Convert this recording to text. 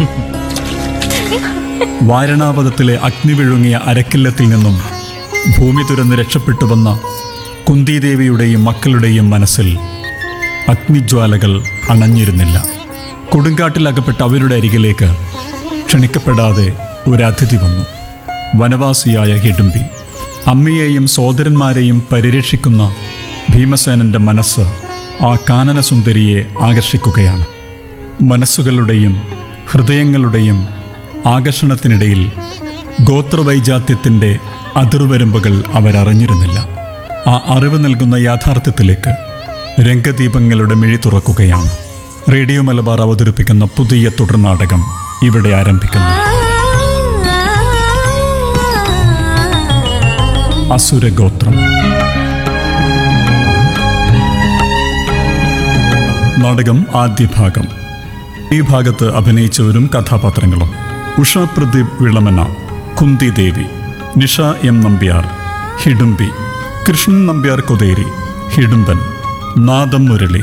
വാരണാവതത്തിലെ അഗ്നി വിഴുങ്ങിയ അരക്കില്ലത്തിൽ നിന്നും ഭൂമി തുരന്ന് രക്ഷപ്പെട്ടു വന്ന കുന്തിദേവിയുടെയും മക്കളുടെയും മനസ്സിൽ അഗ്നിജ്വാലകൾ അണഞ്ഞിരുന്നില്ല കൊടുങ്കാട്ടിൽ അകപ്പെട്ട അവരുടെ അരികിലേക്ക് ക്ഷണിക്കപ്പെടാതെ ഒരു അതിഥി വന്നു വനവാസിയായ ഹിഡുംബി അമ്മയെയും സോദരന്മാരെയും പരിരക്ഷിക്കുന്ന ഭീമസേനന്റെ മനസ്സ് ആ കാനനസുന്ദരിയെ ആകർഷിക്കുകയാണ് മനസ്സുകളുടെയും ഹൃദയങ്ങളുടെയും ആകർഷണത്തിനിടയിൽ ഗോത്രവൈജാത്യത്തിൻ്റെ അതിർവരമ്പുകൾ അവരറിഞ്ഞിരുന്നില്ല ആ അറിവ് നൽകുന്ന യാഥാർത്ഥ്യത്തിലേക്ക് രംഗദീപങ്ങളുടെ മിഴി തുറക്കുകയാണ് റേഡിയോ മലബാർ അവതരിപ്പിക്കുന്ന പുതിയ തുടർനാടകം ഇവിടെ ആരംഭിക്കുന്നു അസുരഗോത്രം നാടകം ആദ്യ ഭാഗം ഈ ഭാഗത്ത് അഭിനയിച്ചവരും കഥാപാത്രങ്ങളും ഉഷ പ്രദീപ് വിളമന കുന്തി ദേവി നിഷ എം നമ്പ്യാർ ഹിഡുംബി കൃഷ്ണൻ നമ്പ്യാർ കൊതേരി ഹിഡുംബൻ നാദം മുരളി